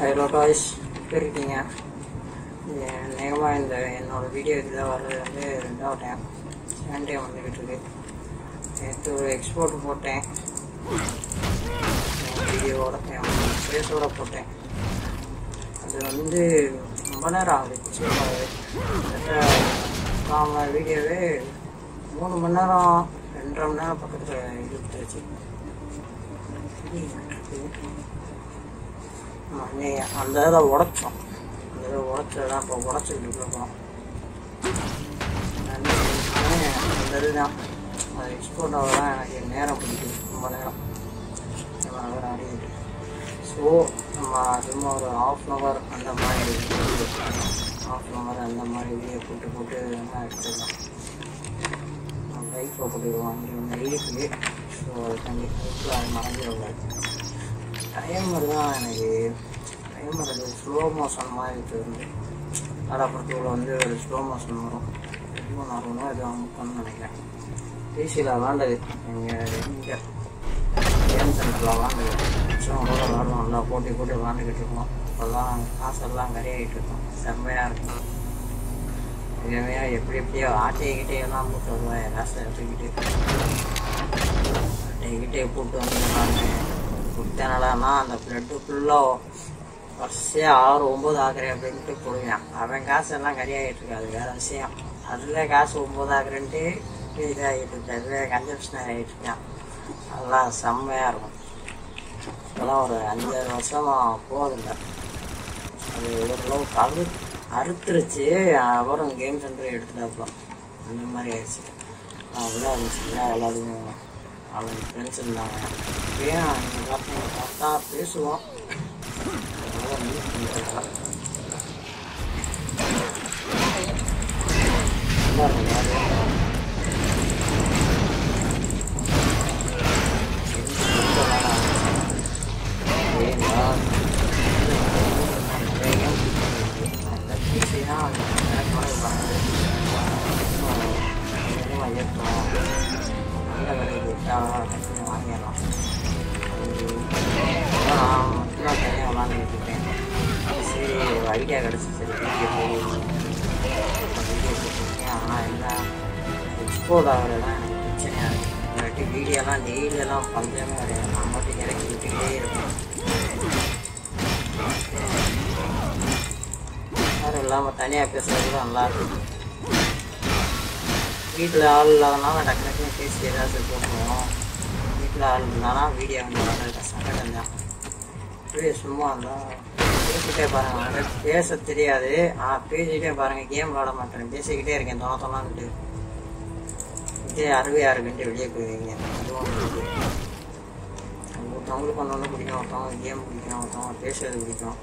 Hello guys இருக்கீங்க நேகமாக இந்த என்னோட வீடியோ இதில் வர்றது வந்து ரெண்டாவது டைம் செகண்ட் டைம் வந்துக்கிட்டு இருக்கு நேற்று ஒரு எக்ஸ்போர்ட் போட்டேன் வீடியோவோட ஃபேஸோட போட்டேன் அது வந்து ரொம்ப நேரம் ஆகுது நாம வீடியோவே மூணு மணி நேரம் ரெண்டரை மணி நேரம் பக்கத்தில் இழுத்துருச்சு ஆமா, அந்த இதை உடைச்சோம் அந்த இதை உடைச்சதான் இப்போ உடச்சிக்கிட்டு இருக்கோம் அந்த இதுதான் அது எக்ஸ்போர்ட் ஆகலாம் எனக்கு நேரம் பிடிக்குது ரொம்ப நேரம் அதனால ஆடிக்கிட்டு ஸோ நம்ம சும்மா ஒரு ஆஃப் அன் ஹவர் அந்த மாதிரி ஆஃப் அன் ஹவர் அந்த மாதிரி வீடியோ போட்டு போட்டு வேணா எடுத்துக்கலாம் லைஃப்பில் போட்டுருவோம் அங்கே ஒன்று இருக்குது ஸோ அது கண்டிப்பாக அது மறந்துடக்கூடாது டைமர் தான் எனக்கு டைமர் அது ஸ்லோ மோஷன் மாதிரி தெரிஞ்சு நாடாப்புறத்துக்குள்ள வந்து ஒரு ஸ்லோ மோஷன் வரும் ரொம்ப நார்மலாக இது அவங்க நினைக்கிறேன் டிசியில் விளாண்டது எங்கள் இங்கே கேம் சென்டரில் விளாண்டது வருஷம் கூட விளாடுவோம் நல்லா போட்டி போட்டு விளாண்டுக்கிட்டு இருக்கோம் அப்போல்லாம் காசெல்லாம் கரையாகிட்டு இருக்கோம் செம்மையாக இருக்கும் எளிமையாக எப்படி எப்படியோ ஆட்டைக்கிட்டே எல்லாம் போட்டு வருவேன் காசை எடுத்துக்கிட்டு ஆட்டைக்கிட்டே போட்டு வந்து நான் கொடுத்தனாலன்னா அந்த பிளட்டு ஃபுல்லாக வரிசையாக ஆறு ஒம்பது ஆக்குறேன் அப்படின்ட்டு போடுவேன் அவன் காசு எல்லாம் கரியாகிட்டு இருக்கு அது வேற விஷயம் அதில் காசு ஒம்பது ஆக்குறேன்ட்டு இதாகிட்டு இருக்கு அதில் கன்சப்ஷன் ஆகிட்டு இருக்கான் அதெல்லாம் செம்மையாக இருக்கும் இப்போலாம் ஒரு அஞ்சாறு வருஷமா போதில்லை அது ஓரளவு கரு அறுத்துருச்சு அப்புறம் கேம் சென்டர் எடுத்துட்டாப்புலாம் அந்த மாதிரி ஆயிடுச்சு அப்படிதான் இருந்துச்சு எல்லாருமே அவன் ஃப்ரெண்ட்ஸ் இருந்தாங்க இப்பயும் அவங்க பார்த்தா பார்த்தா பேசுவோம் அதனால meet பண்ணிக்கலாம். நல்லா இருக்கும் ஜாலியா. ரொம்ப நாளா ஆச்சு. ஏன்னா, நிறைய அந்த PC தான் எனக்கு வந்து வந்தது. அதிகமாக ஏற்றணும் நல்ல விலைக்கு விட்டா டக்குனு வாங்கிடலாம் நான் மட்டும்தான் தனியாக விளாண்டுக்கிட்டு இருக்கேன் சரி ஒரு ஐடியா கிடச்சி சரி வீடியோ போடுவோம் வீடியோ போட்டிருக்கேன் ஆனால் என்ன எக்ஸ்போர்ட் ஆகிறது தான் எனக்கு பிரச்சனையாக இருக்குது இல்லாட்டி வீடியோலாம் டெய்லியெல்லாம் பஞ்சமே கிடையாது நான் மட்டும் இறக்கி விட்டுக்கிட்டே இருப்பேன் யாரும் இல்லாமல் தனியாக பேசுறது கூட நல்லா இருக்கும் வீட்டில் ஆள் இல்லாதனால டக்கு டக்குனு பேசி ஏதாச்சும் போட்டுருவோம் வீட்டில் ஆள் இருந்தானா வீடியோ வந்து வர்றது சங்கடம் தான் அப்படியே சும்மா இருந்தால் பேசிக்கிட்டே பாருங்க எனக்கு பேச தெரியாது ஆனால் பேசிக்கிட்டே பாருங்க கேம் விளாட மாட்டேன் பேசிக்கிட்டே இருக்கேன் தோண தோணான்ட்டு இதே அறுவையாக இருக்குன்ட்டு வெளியே போயிருவீங்க அதுவும் இருக்கு. ஒருத்தவங்களுக்கு ஒன்று ஒன்று பிடிக்கும் ஒருத்தவங்க கேம் பிடிக்கும் ஒருத்தவங்க பேசுறது பிடிக்கும்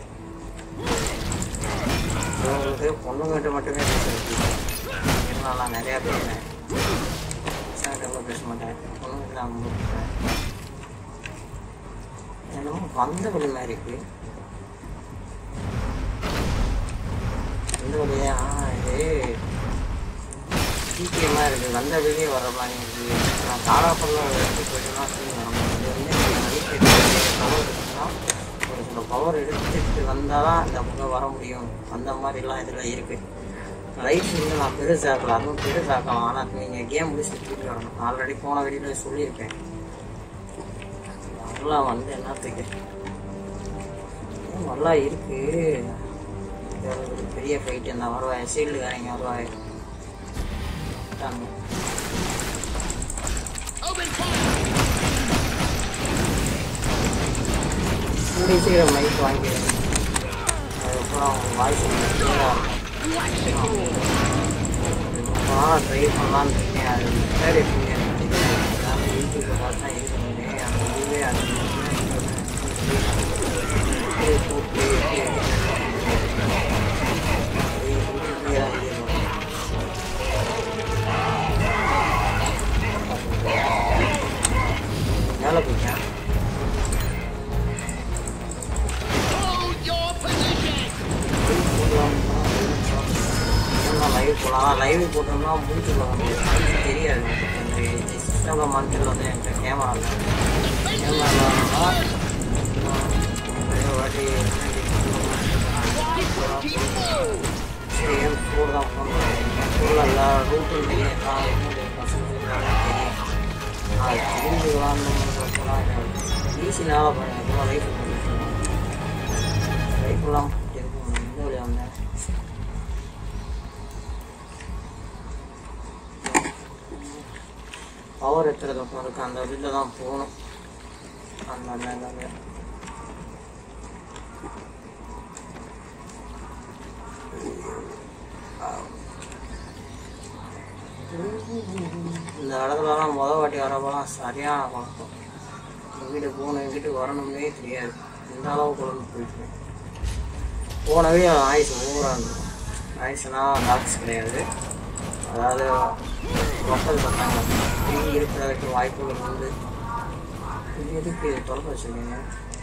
உங்களுக்கு பொண்ணுங்கிட்ட மட்டுமே பேசுறது பிடிக்கும் இருந்தாலும் நான் நிறையா பேசுவேன் பசங்கிட்ட பேச மாட்டேன் பொண்ணுங்கிட்ட நான் ரொம்ப பேசுவேன் என்னமோ வந்த வழி மாதிரி இருக்கு வந்த வழியா இது சீக்கிரமாக இருக்குது வந்த வழியே வர மாதிரி இருக்குது நான் தாராப்பள்ளம் எடுத்து போயிட்டுனா இது வந்து பவர் இருக்குன்னா ஒரு சில பவர் எடுத்துட்டு வந்தால் தான் இந்த பக்கம் வர முடியும் அந்த மாதிரிலாம் இதில் இருக்குது லைஃப் வந்து நான் பெருசாக்கலாம் அதுவும் பெருசாக்கலாம் ஆனால் நீங்கள் கேம் முடிச்சுட்டு திருப்பி வரணும் ஆல்ரெடி போன வீடியோவில் சொல்லியிருப்பேன் அதெல்லாம் வந்து என்னத்துக்கு இன்னும் நல்லா இருக்கு இது ஒரு பெரிய ஃபைட்டு இந்த வருவாய் சீல்டுக்காரங்க வருவாய் விட்டாங்க. கூடிய சீக்கிரம் மைக் வாங்கிடுங்க அதுக்கப்புறம் வாய்ஸ் கிளியராக இருக்கும் நான் ட்ரை பண்ணலான்னு இருக்கேன் அது மெத்தட் எப்படி எனக்கு தெரியல நான் யூடியூப்பில் பார்த்து தான் இது பண்ணேன் அந்த இதுவே அது எப்படி போட்டு எப்படி மேலே போயிட்டேன் லைவ் போகலாம் லைவ் போட்டோம்னா மூச்சு போக முடியாது தெரியாது இந்த சிஸ்டமில் மந்தில் வந்து என்கிட்ட கேமரா இல்லை கேமரா இல்லாதனால ஒரே வாட்டி சேம் ஃபோர் தான் பண்ணுறேன் ஃபோரில் எல்லா ரூட்டும் தெரியும் எல்லா பசங்க தெரியும் அது தெரிஞ்சுக்கலாம்னு ஈஸினால பண்ணேன் லைஃப் லைஃப்லாம் இருக்கும் இந்த வழியாக வந்தேன் பவர் எத்துற பக்கம் இருக்கு அந்த வழியில் தான் போகணும் அந்த மேலே இந்த இடத்துலலாம் முத வாட்டி வரப்போலாம் சரியான பழக்கம் எங்கள் வீட்டுக்கு போகணும் எங்கள் வீட்டுக்கு வரணும்னே தெரியாது இந்த அளவுக்கு கொண்டு போயிட்டு போனவே ஆயுசு ஓவராக இருந்தது ஆயுசுனா டாக்ஸ் கிடையாது அதாவது மக்கள் பார்த்தாங்க இங்கே இருக்கிறதுக்கு வாய்ப்புகள் உண்டு இது எதுக்கு தொடர்பு வச்சுருக்கீங்க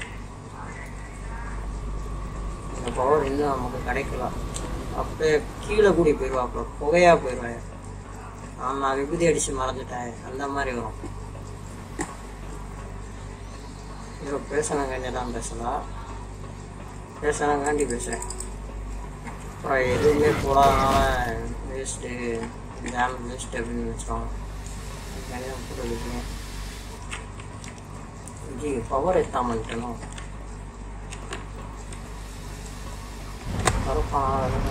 இந்த பவர் இன்னும் நமக்கு கிடைக்கல அப்படியே கீழே கூடி போயிடுவாப்புல புகையா போயிடுவேன் ஆமா விபூதி அடிச்சு மறந்துட்டேன் அந்த மாதிரி வரும் இப்போ பேசணுங்காண்டி தான் பேசலாம் பேசணுங்காண்டி பேசுகிறேன் அப்புறம் எதுவுமே போடாதனால வேஸ்ட்டு டேம் வேஸ்ட் அப்படின்னு வச்சுக்கோங்க அதுக்காண்டி தான் போட்டு வைக்கிறேன் ஜி பவர் எத்தாமன்ட்டணும் கருப்பான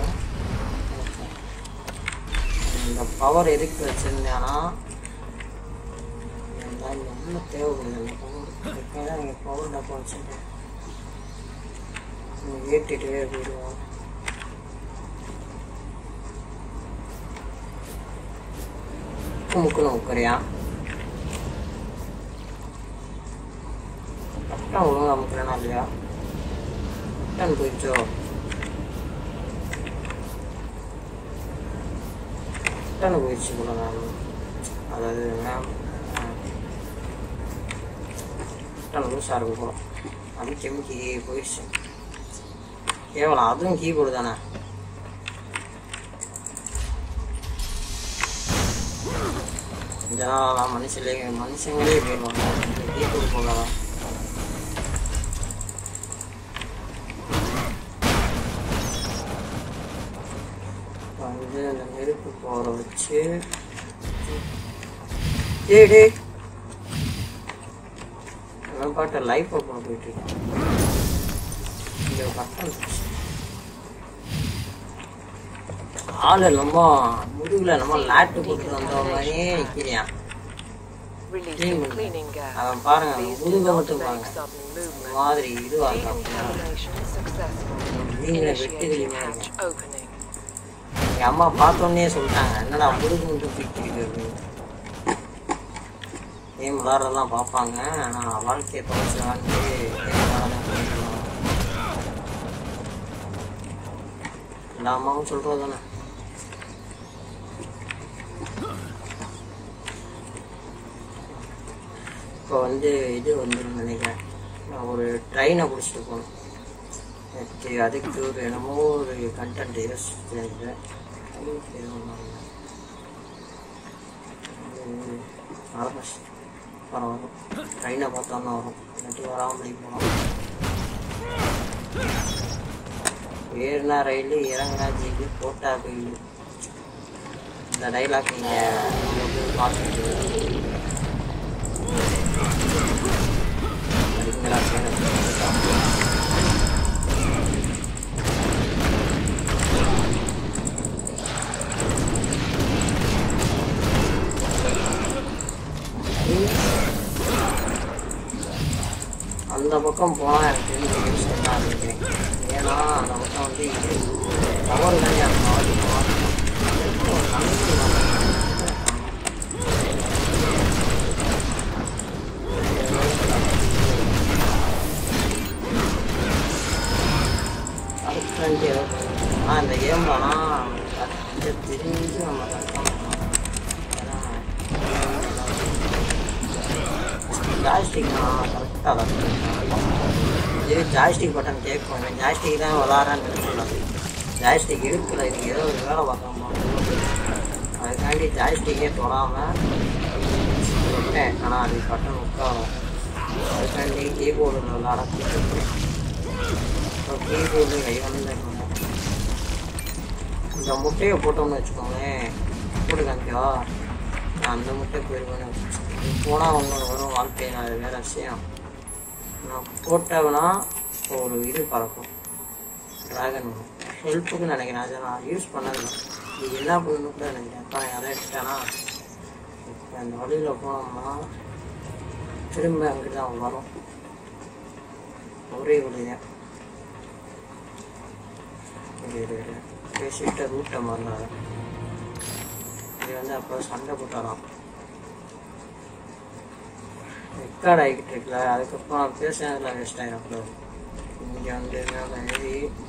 இந்த பவர் எதுக்கு வச்சிருந்தேன்னா என்ன தேவைப்படுது இந்த பவர் எப்போதான் நீங்கள் பவர் டப்பா வச்சுருக்கேன் ஏற்றிட்டே போயிடுவோம் முக்குன்னு உட்கறியா கரெக்டாக ஒழுங்காக அமுக்கிறேனா இல்லையா கரெக்டாக போயிடுச்சோ கரெக்டாக போயிடுச்சு போல நான் அதாவது மேம் கரெக்டாக லூஸாக இருக்கும் போல அது செமிக்கி போயிடுச்சு கேவலம் அதுவும் கீபோர்டு தானே இந்த நாளெல்லாம் மனுஷங்களே மனுஷங்களே போயிடுவாங்க கீபோர்டு போகலாம் வந்து அந்த நெருப்பு போற வச்சு டேய் டேய் இவன் பாட்ட லைஃப் ஓப்பன் போயிட்டு இருக்கான் இங்க பட்டன் ஆளு நம்ம முதுகுல நம்ம லாட்டு போட்டு வந்த மாதிரியே நிக்கிறியான் Releasing cleaning gas. அவன் பாருங்க Please do முதுக not மட்டும் make பாருங்க sudden இந்த movement. மாதிரி இதுவா இருக்கான் Decontamination successful. நீங்களே வெட்டி Initiating தெரியுமா hatch opening. எங்க அம்மா பார்த்தோன்னே சொல்லிட்டாங்க என்னடா முதுகு மட்டும் தூக்கிட்டு அப்படின்னு கேம் விளாட்றதெல்லாம் பார்ப்பாங்க ஆனால் வாழ்க்கையை தொலைச்சி வாழ்ந்து எல்லா அம்மாவும் சொல்கிறது தானே இப்போ வந்து இது வந்துடும் நினைக்கிறேன் நான் ஒரு ட்ரெயினை பிடிச்சிட்டு போகணும் எனக்கு அதுக்கு ஒரு என்னமோ ஒரு கண்டென்ட் யோசிச்சிருந்தேன் பரவாயில்ல ட்ரெயினை பார்த்தோன்னா வரும் இல்லாட்டி வராமலே போகலாம் ஏறினா ரயில் இறங்கினா ஜெயிலு போட்டா கோயில் இந்த டைலாக் நீங்கள் பார்த்துட்டு அதுக்குங்களா சேனல் அந்த பக்கம் போனால் எனக்கு தெரிஞ்ச யூஸ் தான் நினைக்கிறேன் ஏன்னா அந்த பக்கம் வந்து இது டவர் கிடையாது மாறி மாறி அடுத்து ஏதோ ஆனால் இந்த கேம்லலாம் தெரிஞ்சு நம்ம கன்ஃபார்ம் ஜாய்ஸ்டிக் கரெக்டாக இது ஜாய்ஸ்டிக் பட்டன் கேட்கும் ஜாய்ஸ்டிக் தான் விளாட்றான்னு நினைக்கூடாது ஜாய்ஸ்டிக் இருக்குல்ல இது ஏதோ ஒரு வேலை பார்க்கணுமா அதுக்காண்டி ஜாய்ஸ்டிக்கே தொடாமல் விட்டேன் ஆனால் அது பட்டன் உட்காரும் அதுக்காண்டி கீபோர்டில் விளாட இப்போ கீபோர்டு கை வந்து இந்த முட்டையை போட்டோம்னு வச்சுக்கோங்களேன் போட்டு காமிக்கவா நான் அந்த முட்டை போயிருவேன் போனால் ஒன்று வரும் வாழ்க்கையில் அது வேற விஷயம் நான் போட்டவனா ஒரு இது பறக்கும் ட்ராகன் ஹெல்ப்புக்கு நினைக்கிறேன் அதை நான் யூஸ் பண்ணதில்லை இது என்ன பண்ணணும் கூட நினைக்கிறேன் அப்பா அதை எடுத்துட்டேன்னா இப்போ அந்த வழியில் போனோம்னா திரும்ப அங்கிட்டு தான் வரும் ஒரே வழி தான் இது இது இது. பேசிட்டு ரூட்டை மாறினாரு இது வந்து அப்போ சண்டை போட்டாராம் ரெக்கார்ட் ஆகிக்கிட்டு இருக்குல்ல அதுக்கப்புறம் பேசுனதுல வேஸ்ட் ஆகிடும் அப்புறம் இங்கே வந்து மேலே எழுதி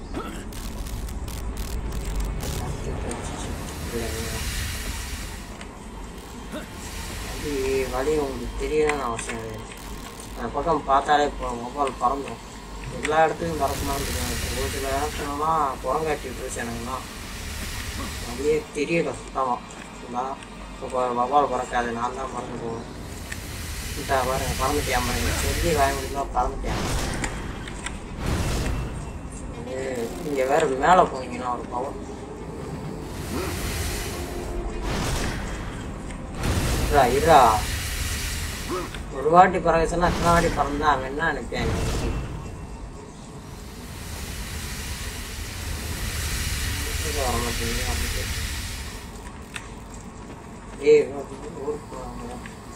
அது வழி உங்களுக்கு தெரியணும்னு அவசியம் கிடையாது அந்த பக்கம் பார்த்தாலே இப்போ மொபைல் பறந்துடும் எல்லா இடத்துலையும் பறக்கணும்னு தெரியும் ஒரு சில இடத்துலலாம் குரங்காட்டி விட்டுருச்சு எனக்குலாம் அப்படியே தெரியல சுத்தமாக ஃபுல்லாக இப்போ மொபைல் பறக்காது நான் தான் பறந்து போவேன் இந்த பாருங்க பறந்துட்டியாம சொல்லி வாய முடியல பறந்துட்டியாம இங்கே வேற மேலே போனீங்கன்னா ஒரு பவர் இருடா இருடா ஒரு வாட்டி பறக்க சொன்னா எத்தனை வாட்டி பறந்தா அவன் என்ன நினைப்பேன் வர மாட்டேங்குது அப்படின்ட்டு. ஏய் ஊருக்கு போவாங்க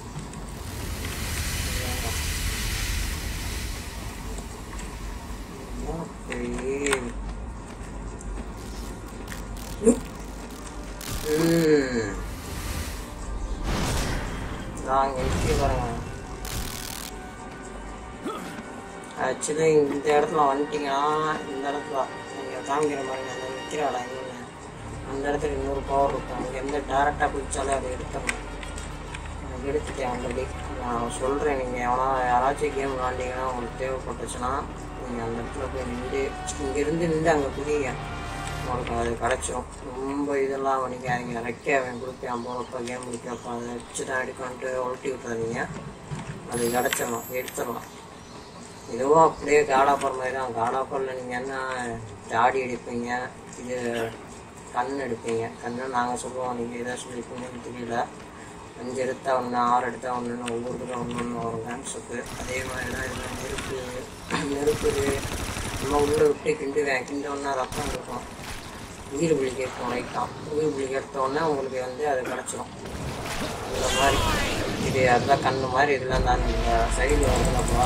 ஆக்சுவலி இந்த இடத்துல வந்துட்டீங்கன்னா இந்த இடத்துல நீங்கள் காமிக்கிற மாதிரி அந்த நிற்கிற இடம் எங்கே அந்த இடத்துல இன்னொரு பவர் இருக்கும் அங்கே எந்த டேரெக்டாக குதிச்சாலே அதை எடுத்துடணும் எனக்கு எடுத்துட்டேன் ஆல்ரெடி நான் சொல்கிறேன் நீங்கள் எவனா யாராச்சும் கேம் விளாண்டிங்கன்னா உங்களுக்கு தேவைப்பட்டுச்சுன்னா நீங்கள் அந்த இடத்துல போய் நின்று இங்கேருந்து நின்று அங்கே குதிங்க உங்களுக்கு அது கிடச்சிரும் ரொம்ப இதெல்லாம் பண்ணிக்காதீங்க ரெக்கே அவன் கொடுப்பான் போகிறப்ப கேம் முடிக்கிறப்ப அதை வச்சு தான் எடுக்கணுன்ட்டு உருட்டி விட்டுறாதீங்க அது கிடச்சிடலாம் எடுத்துடலாம் இதுவும் அப்படியே காடாப்பர் மாதிரி தான் காடாப்பரில் நீங்கள் என்ன தாடி எடுப்பீங்க இது கண் எடுப்பீங்க கண்ணு நாங்கள் சொல்லுவோம் நீங்கள் இதை சொல்லிப்பீங்கன்னு தெரியல அஞ்சு எடுத்தா ஒன்று ஆறு எடுத்தா ஒன்றுன்னு ஒவ்வொருத்தரும் ஒன்று ஒன்று வரும் டான்ஸுக்கு அதே மாதிரி தான் இதில் நெருப்பு நெருப்பு நம்ம உள்ளே விட்டு கிண்டுவேன் கிண்டோன்னா ரத்தம் இருக்கும் உயிர் பிடிக்க இருக்கும் லைட்டாக உயிர் பிடிக்க எடுத்தோடனே உங்களுக்கு வந்து அது கிடச்சிரும் அந்த மாதிரி இது அதுதான் கண்ணு மாதிரி இதெல்லாம் தான் இந்த சைடில் வந்து நம்ம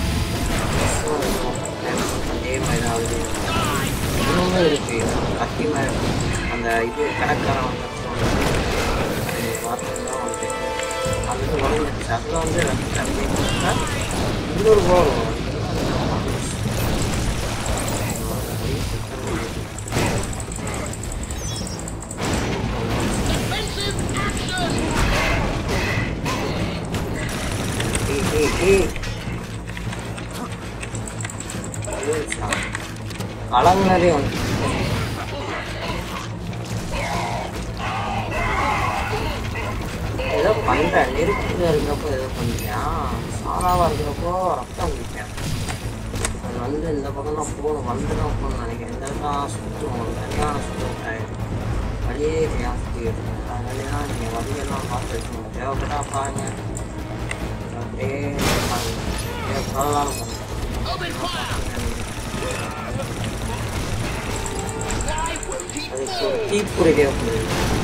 அதே மாதிரி தான் ஆகுது இன்னொன்று இருக்கு கத்தி மாதிரி இருக்கு. அந்த இது கணக்காரன் வந்து பார்த்தீங்கன்னா வந்து அது உடஞ்சிருச்சு அதில் வந்து ரத்தம் அப்படின்னா இன்னொரு போர் களங்களே ஒன்று ஏதோ பண்றேன் நெருப்புல இருக்கிறப்போ ஏதோ பண்ணியா சாதாவா இருக்கிறப்போ ரத்தம் குடிப்பேன் அது வந்து இந்த பக்கம் தான் போகணும் வந்து தான் போகணும்னு நினைக்கிறேன் இந்த இடத்துல சுற்றும் ஒரு சரியான சுத்தம் ஆயிடும் வழியே தெரியாம சுற்றி இருக்கேன் அதனால நீங்கள் வழியெல்லாம் பார்த்து வச்சுக்கோங்க தேவைப்பட்டா பாருங்க அப்படியே பாருங்க தேவைப்படலாம் பாருங்க அதுக்கு ஒரு தீப்புரை தேவைப்படுது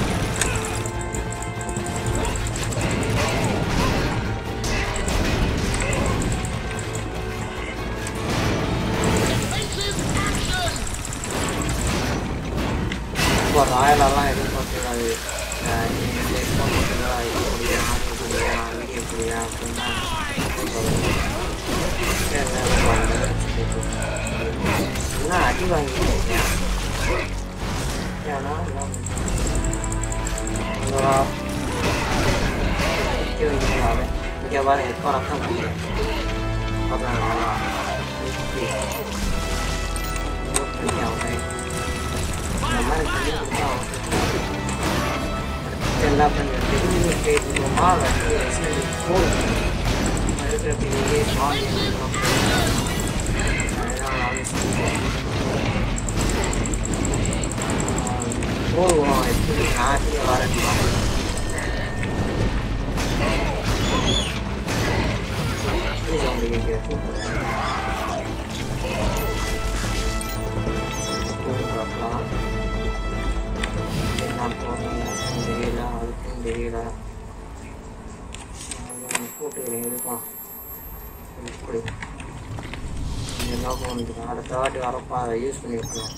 இப்போ ராயலெல்லாம் எதுவும் பார்த்துக்காது ஃபோன் பண்ணுறா இது குடியா அது குடியா வீடியோ குடியா அப்படின்னா என்ன அடி வாங்கிட்டு ஏன்னா இங்கே வர எப்போ ரத்தம் குடிக்கிறேன் இந்த மாதிரி பண்ணி கொடுத்தா என்ன பண்ணுறது பேசுவோமா போதும் இருக்கிறப்பே சுவாமி அதுதான் நான் சொல்லுவேன் ப்ரோ தெரியல போட்டுக்கிறேன் இருக்கும் இப்படி என்ன பண்ணுறது அடுத்த வாட்டி வரப்போ அதை யூஸ் பண்ணி விட்டுருவோம்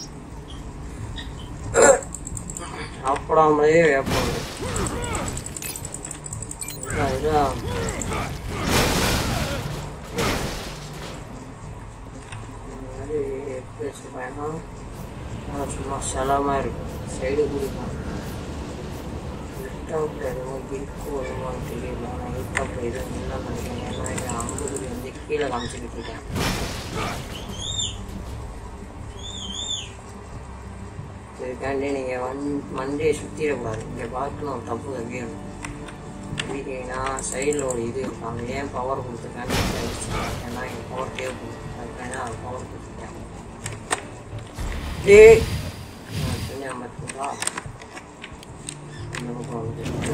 சாப்பிடாமலே வேப்பம் இதான் இதான் இந்த மாதிரி எப்படி சொல்கிறேன்னா சும்மா செலமாக இருக்கும் சைடு குடிக்கும் லிப்டாப்பில் எதுவும் இருக்கும் எதுவும் தெரியல ஆனால் லிப்டாப்பில் எதுவும் இல்லைன்னு நினைக்கிறேன் ஏன்னா என் அம்புக்குடி வந்து கீழே காமிச்சிக்கிட்டு இருக்கேன் இதுக்காண்டி நீங்கள் வன் மண்டே சுற்றிடக்கூடாது இங்கே பார்க்கணும் தப்பு தம்பியும் வீடியோனா சைடில் ஒரு இது இருக்கும் அங்கே ஏன் பவர் கொடுத்துருக்கான்னு ஏன்னா இங்கே பவர் தேவைப்படும் அதுக்காண்டி அது பவர் கொடுத்துருக்கேன் டேய் பின்ன பார்த்தீங்களா இந்த பக்கம் வந்து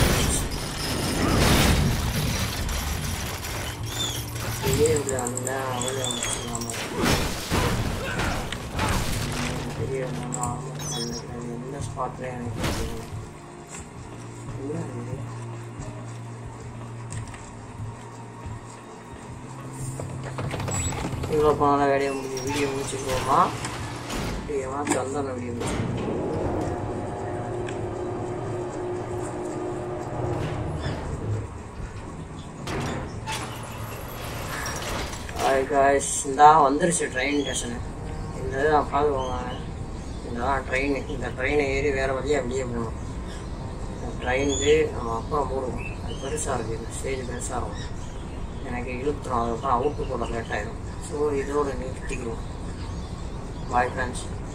பெரிய அந்த அவளை அமைச்சிடலாமா பெரிய எந்த ஸ்பாட்ல எனக்கு தெரியல. என்ன இது? இவ்வளோ போனால வேலையை முடிஞ்சு வீடியோ முடிச்சுக்குவோமா ஏமாச்சு வந்தான வீடியோ முடிச்சு ஹாய் காய்ஸ் இந்தா வந்துருச்சு ட்ரெயின் ஸ்டேஷனு இந்த இது நான் பார்த்துக்கோங்க இதுதான் ட்ரெயின் இந்த ட்ரெயினை ஏறி வேறு வழியாக அப்படியே போகணும் ட்ரெயின் நம்ம அப்புறம் போடுவோம் அது பெருசாக இருக்குது இந்த ஸ்டேஜ் பெருசாக இருக்கும் எனக்கு இழுத்துரும் அதுக்கப்புறம் அவுட்டு போட லேட் ஆயிடும் ஸோ இதோட நிறுத்திக்கிறோம் பாய் ஃப்ரெண்ட்ஸ்